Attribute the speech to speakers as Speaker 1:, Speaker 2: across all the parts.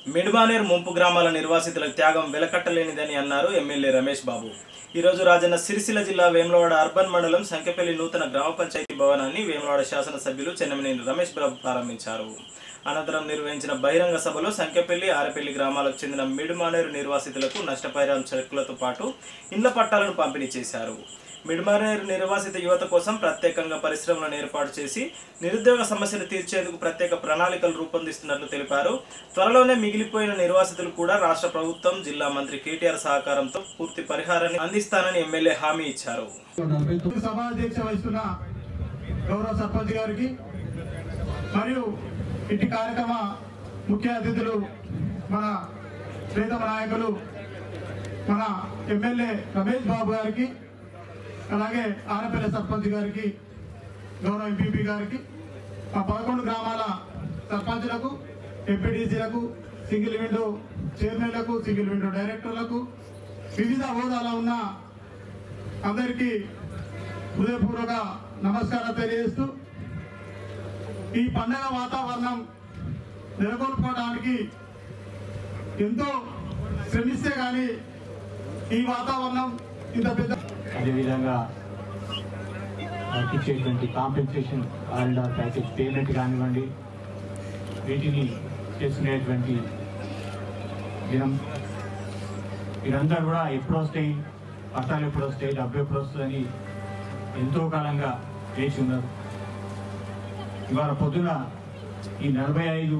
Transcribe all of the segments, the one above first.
Speaker 1: మిడ్మానేర్ ముంపు గ్రామాల నిర్వాసితుల త్యాగం వెలకట్టలేనిదని అన్నారు ఎమ్మెల్యే రమేష్ బాబు ఈరోజు రాజన్న సిరిసిల్ల జిల్లా వేములవాడ అర్బన్ మండలం సంకెపల్లి నూతన గ్రామ పంచాయతీ భవనాన్ని వేములవాడ శాసనసభ్యులు చెన్నమనేని రమేష్ బాబు ప్రారంభించారు అనంతరం నిర్వహించిన బహిరంగ సభలో సంకెపల్లి ఆరపల్లి గ్రామాలకు చెందిన మిడ్మానేరు నిర్వాసితులకు నష్టపరిహారం చెక్కులతో పాటు ఇండ్ల పట్టాలను పంపిణీ చేశారు మిడ్మానేరు నిర్వాసిత యువత కోసం ప్రత్యేకంగా పరిశ్రమలను ఏర్పాటు చేసి నిరుద్యోగ సమస్యలు తీర్చేందుకు ప్రత్యేక ప్రణాళికలు రూపొందిస్తున్నట్లు తెలిపారు త్వరలోనే మిగిలిపోయిన నిర్వాసితులు కూడా రాష్ట్ర ప్రభుత్వం జిల్లా మంత్రి కేటీఆర్ సహకారంతో పూర్తి పరిహారాన్ని అందిస్తానని ఎమ్మెల్యే హామీ ఇచ్చారు
Speaker 2: సభాధ్యక్ష వహిస్తున్న గౌరవ సర్పంచ్ గారికి మరియు ఇటు కార్యక్రమ ముఖ్య అతిథులు మన ప్రీతమ నాయకులు మన ఎమ్మెల్యే రమేష్ బాబు గారికి అలాగే ఆనపల్లి సర్పంచ్ గారికి గౌరవ ఎంపీపీ గారికి మా పదకొండు గ్రామాల సర్పంచులకు ఎంపీటీసీలకు సింగిల్ విండో చైర్మన్లకు సింగిల్ విండో డైరెక్టర్లకు వివిధ హోదాలో ఉన్న అందరికీ హృదయపూర్వక నమస్కారం తెలియజేస్తూ ఈ పండగ వాతావరణం నెలకొల్పుకోవడానికి ఎంతో శ్రమిస్తే కానీ ఈ వాతావరణం ఇంత పెద్ద
Speaker 3: అదేవిధంగా ఇచ్చేటువంటి కాంపెన్సేషన్ అండ్ ప్యాకేజ్ పేమెంట్ కానివ్వండి వీటిని చేసుకునేటువంటి దినం వీరంతా కూడా ఎప్పుడు వస్తాయి పట్టాలు ఎప్పుడు వస్తాయి డబ్బు ఎప్పుడు వస్తుందని ఎంతో కాలంగా వేచి ఉన్నారు ఇవాళ పొద్దున ఈ నలభై ఐదు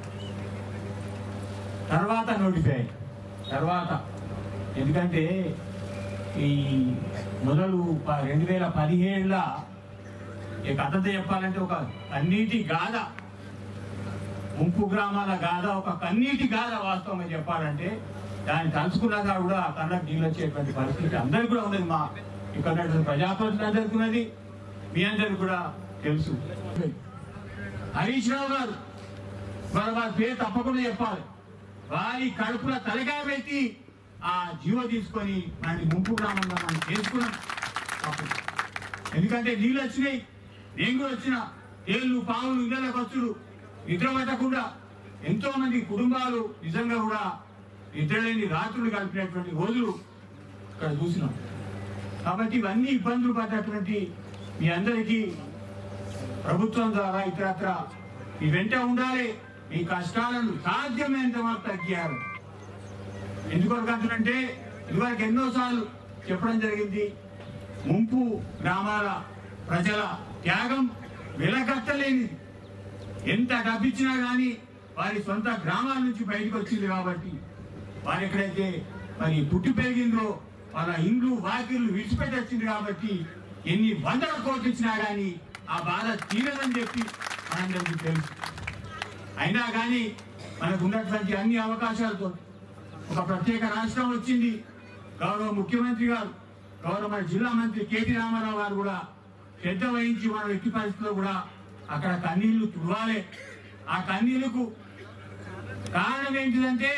Speaker 3: తర్వాత నోటిఫై అయ్యాయి. తర్వాత ఎందుకంటే ఈ మొదలు ప- రెండు వేల పదిహేడుల ఈ కథతో చెప్పాలంటే ఒక కన్నీటి గాథ ముంపు గ్రామాల గాథ ఒక కన్నీటి గాథ వాస్తవంగా చెప్పాలంటే దాన్ని తలుచుకున్నాక కూడా కన్నకు నీళ్ళు వచ్చేటువంటి పరిస్థితి అందరికీ కూడా ఉన్నది మా ఇక్కడ ఉన్నటువంటి ప్రజాప్రతినిధులందరికీ ఉన్నది మీ అందరికి కూడా తెలుసు హరీష్ రావు గారు మరి వారి పేరు తప్పకుండా చెప్పాలి వారి కడుపుల తలకాయ పెట్టి ఆ జీవ తీసుకొని మనకి ముంపు గ్రామంగా మనం చేసుకున్నాం అప్పుడు. ఎందుకంటే నీళ్ళు వచ్చినాయి నేను కూడా వచ్చిన ఏళ్ళు పాములు ఇళ్ళకి వచ్చుడు నిద్ర పట్టకుండా ఎంతో మంది కుటుంబాలు నిజంగా కూడా నిద్రలేని రాత్రులు గడిపినటువంటి రోజులు ఇక్కడ చూసినాం కాబట్టి ఇవన్నీ ఇబ్బందులు పడ్డటువంటి మీ అందరికీ ప్రభుత్వం ద్వారా ఇతరత్ర మీ వెంట ఉండాలి మీ కష్టాలను సాధ్యమైనంత వరకు తగ్గారు ఎందుకొరకు అంటున్నంటే ఇదివరకు ఎన్నోసార్లు చెప్పడం జరిగింది ముంపు గ్రామాల ప్రజల త్యాగం వెలకట్టలేనిది ఎంత డబ్బిచ్చినా కానీ వారి సొంత గ్రామాల నుంచి బయటకు వచ్చింది కాబట్టి వారు ఎక్కడైతే మరి పుట్టి పెరిగిందో వాళ్ళ ఇండ్లు వాకిళ్ళు విడిచిపెట్టి వచ్చింది కాబట్టి ఎన్ని వందల కోట్లు ఇచ్చినా కానీ ఆ బాధ తీరదని చెప్పి మనందరికీ తెలుసు అయినా కానీ మనకు ఉన్నటువంటి అన్ని అవకాశాలతో ఒక ప్రత్యేక రాష్ట్రం వచ్చింది గౌరవ ముఖ్యమంత్రి గారు గౌరవ మన జిల్లా మంత్రి కేటీ రామారావు గారు కూడా శ్రద్ధ వహించి మనం ఎట్టి పరిస్థితుల్లో కూడా అక్కడ కన్నీళ్లు తుడవాలి ఆ కన్నీళ్లకు కారణం ఏంటిదంటే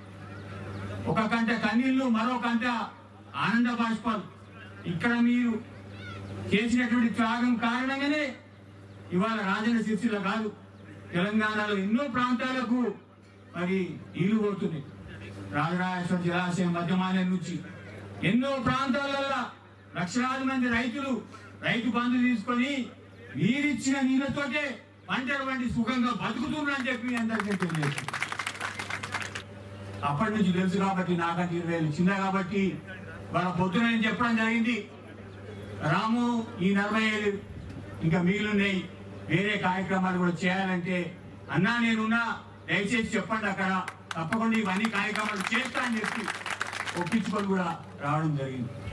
Speaker 3: ఒక కంట కన్నీళ్లు మరో కంట ఆనంద బాష్పాలు ఇక్కడ మీరు చేసినటువంటి త్యాగం కారణంగానే ఇవాళ రాజన్న సిరిసిల్ల కాదు తెలంగాణలో ఎన్నో ప్రాంతాలకు మరి నీళ్లు పోతున్నాయి రాజరాజేశ్వర జలాశయం మధ్యమానం నుంచి ఎన్నో ప్రాంతాలలో లక్షలాది మంది రైతులు రైతు బంధు తీసుకొని మీరిచ్చిన నీళ్ళతోటే పంటలు వంటి సుఖంగా బతుకుతున్నారని చెప్పి మీ అందరికీ తెలియజేస్తుంది అప్పటి నుంచి తెలుసు కాబట్టి నాకంటే ఇరవై ఏళ్ళు చిన్న కాబట్టి వాళ్ళ పొద్దున నేను చెప్పడం జరిగింది రాము ఈ నలభై ఏళ్ళు ఇంకా మిగిలిన్నాయి వేరే కార్యక్రమాలు కూడా చేయాలంటే అన్నా నేనున్నా దయచేసి చెప్పండి అక్కడ తప్పకుండా ఇవన్నీ కార్యక్రమాలు చేస్తా అని చెప్పి ఒప్పించుకొని కూడా రావడం జరిగింది